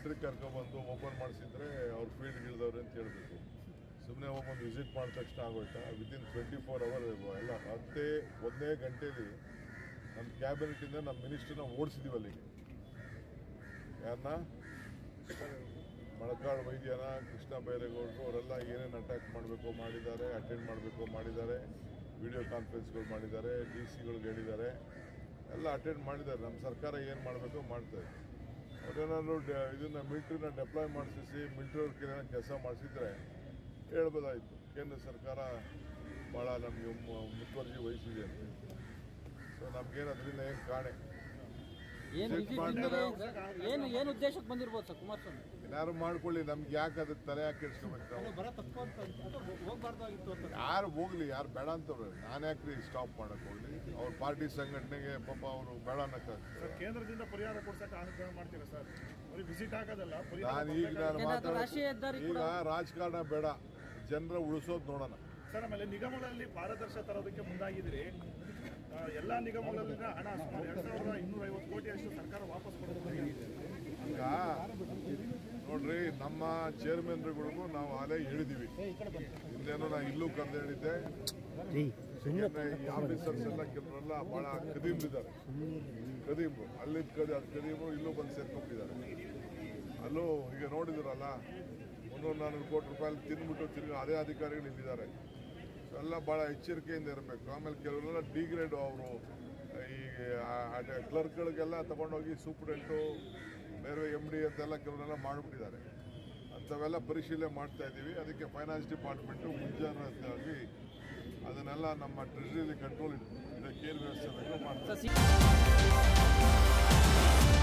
Military ಕರ್ಕೊಬಂದು open ಮಾಡಿಸಿದ್ರೆ ಅವ್ರು field ಇಳಿದವ್ರೆ ಅಂತ ಹೇಳ್ಬೇಕು ಸುಮ್ಮನೆ ಹೋಗ್ಬಂದು ವಿಸಿಟ್ ಮಾಡಿದ ತಕ್ಷಣ ಆಗೋಯ್ತಾ ವಿತಿನ್ ಟ್ವೆಂಟಿ ಫೋರ್ ಅವರ್ ಎಲ್ಲ ಹತ್ತೇ ಒಂದೇ ಗಂಟೆಲಿ ನಮ್ಮ ಕ್ಯಾಬಿನೆಟಿಂದ ನಮ್ಮ ಮಿನಿಸ್ಟ್ರನ್ನ ಓಡಿಸಿದೀವಿ ಅಲ್ಲಿಗೆ ಯಾರನ್ನ ಮಳಕಾಡು ವೈದ್ಯನ ಕೃಷ್ಣ ಬೈರೇಗೌಡರು ಅವರೆಲ್ಲ ಏನೇನು ಅಟ್ಯಾಕ್ ಮಾಡಬೇಕು ಮಾಡಿದ್ದಾರೆ ಅಟೆಂಡ್ ಮಾಡಬೇಕು ಮಾಡಿದ್ದಾರೆ ವಿಡಿಯೋ ಕಾನ್ಫರೆನ್ಸ್ಗಳು ಮಾಡಿದ್ದಾರೆ ಡಿ ಸಿಗಳಿಗೆ ಹೇಳಿದ್ದಾರೆ ಎಲ್ಲ ಅಟೆಂಡ್ ಮಾಡಿದ್ದಾರೆ ನಮ್ಮ ಸರ್ಕಾರ ಏನು ಮಾಡಬೇಕು ಮಾಡ್ತಾರೆ ಅವ್ರೇನಾದ್ರು ಡ- ಇದನ್ನ ಮಿಲ್ಟ್ರಿನ ಡೆಪ್ಲಾಯ್ ಮಾಡಿಸಿ ಮಿಲ್ಟ್ರಿ ಅವ್ರ ಕೈಲಿ ಕೆಲಸ ಮಾಡಿಸಿದ್ರೆ ಹೇಳ್ಬೋದಾಯಿತು ಕೇಂದ್ರ ಸರ್ಕಾರ ಭಾಳ ನಮಗೆ ಮುತುವರ್ಜಿ ವಹಿಸಿದೆ ಅಂತ ಸೊ ನಮ್ಗೇನು ಅದರಿಂದ ಏನು ಕಾಣೆ ಏನು ಚೆಕ್ ಮಾಡ್ತಾರೆ. ಏನು ಏನು ಉದ್ದೇಶಕ್ಕೆ ಬಂದಿರ್ಬೋದು ಸರ್ ಕುಮಾರಸ್ವಾಮಿ ಏನಾದ್ರು ಮಾಡ್ಕೊಳ್ಳಿ ನಮ್ಗೆ ಯಾಕೆ ಅದಕ್ಕೆ ತಲೆ ಹಾಕಿ ಇಡ್ಸ್ಕೊಬೇಕು ನಾವು ಬರ ತಪ್ಪು ಅಂತ ಹೋಗ್ಬಾರ್ದಾಗಿತ್ತು ಅಂತ ಯಾರು ಹೋಗ್ಲಿ ಯಾರು ಬೇಡ ಅಂತವ್ರೆ ನಾನು ಯಾಕ್ರಿ ಸ್ಟಾಪ್ ಮಾಡಕ್ ಹೋಗ್ಲಿ ಅವ್ರ ಪಾರ್ಟಿ ಸಂಘಟನೆಗೆ ಪಾಪ ಅವರು ಬೇಡ ಅನ್ನಕ್ಕಾಗ್ತದೆ ಕೇಂದ್ರದಿಂದ ಪರಿಹಾರ ಕೊಡ್ಸಕ್ಕೆ ಆಹ್ವಾನ ಮಾಡ್ತೀರಾ ಸರ್ ಬರೀ ವಿಸಿಟ್ ಆಗೋದಲ್ಲ ಪರಿಹಾರ ನಾನು ಈಗ ನಾನು ಏನಾದ್ರು ಮಾತಾಡೋದು ರಾಷ್ಟ್ರೀಯ ಹೆದ್ದಾರಿ ಈಗ ರಾಜಕಾರಣ ಬೇಡ ಜನರ ಉಳಿಸೋದು ನೋಡೋಣ ಸರ್ ಆಮೇಲೆ ನಿಗಮಗಳಲ್ಲಿ ಪಾರದರ್ಶ ತರೋದಕ್ಕೆ ಮುಂದಾಗಿದ್ದೀರಿ ಆ, ಎಲ್ಲಾ ನಿಗಮಗಳಲ್ಲಿನ ಹಣ ಸುಮಾರು ಎರಡ್ ಸಾವಿರದ ಇನ್ನೂರ ಐವತ್ತು ಕೋಟಿಯಷ್ಟು ಸರ್ಕಾರ ವಾಪಸ್ ಕೊಡೋದು ಈಗ ನೋಡ್ರಿ ನಮ್ಮ ಚೇರ್ಮನ್ರುಗಳಿಗೂ ನಾವು ಅಲ್ಲೇ ಹೇಳಿದೀವಿ ಹಿಂದೇನೋ ನಾ ಇಲ್ಲೂ ಕರೆದು ಹೇಳಿದ್ದೆ ಯಾಕಂದ್ರೆ ಈ ಆಫೀಸರ್ಸ್ ಎಲ್ಲ ಕೆಲವರೆಲ್ಲ ಬಹಳ ಕದೀಮ್ಲಿದ್ದಾರೆ ಕದೀಮ್ರು ಅಲ್ಲಿದ್ದ ಕದಿ ಅದು ಕದೀಮ್ರು ಇಲ್ಲೂ ಬಂದು ಸೇರ್ಕೊಂಡಿದ್ದಾರೆ ಅಲ್ಲೂ ಈಗ ನೋಡಿದ್ರಲ್ಲ ಮುನ್ನೂರ ನಾನ್ನೂರು ಕೋಟಿ ರೂಪಾಯಿ ತಿಂದ್ಬಿಟ್ಟು ತಿರುಗಿ ಅದೇ ಅಧಿಕಾರಿಗಳು ಇಲ್ಲಿದ್ದಾರೆ ಸೊ ಎಲ್ಲ ಭಾಳ ಎಚ್ಚರಿಕೆಯಿಂದ ಇರಬೇಕು ಆಮೇಲೆ ಕೆಲವರೆಲ್ಲ ಡಿಗ್ರೇಡ್ ಅವರು ಈ ಕ್ಲರ್ಕ್ಗಳಿಗೆಲ್ಲ ತಗೊಂಡೋಗಿ ಸೂಪ್ರೆಂಟು ಬೇರೆ ಎಮ್ ಡಿ ಅಂತೆಲ್ಲ ಕೆಲವರೆಲ್ಲ ಮಾಡಿಬಿಟ್ಟಿದ್ದಾರೆ ಅಂಥವೆಲ್ಲ ಪರಿಶೀಲನೆ ಮಾಡ್ತಾ ಇದ್ದೀವಿ ಅದಕ್ಕೆ ಫೈನಾನ್ಸ್ ಡಿಪಾರ್ಟ್ಮೆಂಟು ಮುಂಜಾಗ್ರತೆಯಾಗಿ ಅದನ್ನೆಲ್ಲ ನಮ್ಮ ಟ್ರೆಜರಿಲಿ ಕಂಟ್ರೋಲ್ ಇದಕ್ಕೆ ಏನು ವ್ಯವಸ್ಥೆ ಬೇಕೋ ಮಾಡ್ತಾರೆ ಸರ್ ಸಿ-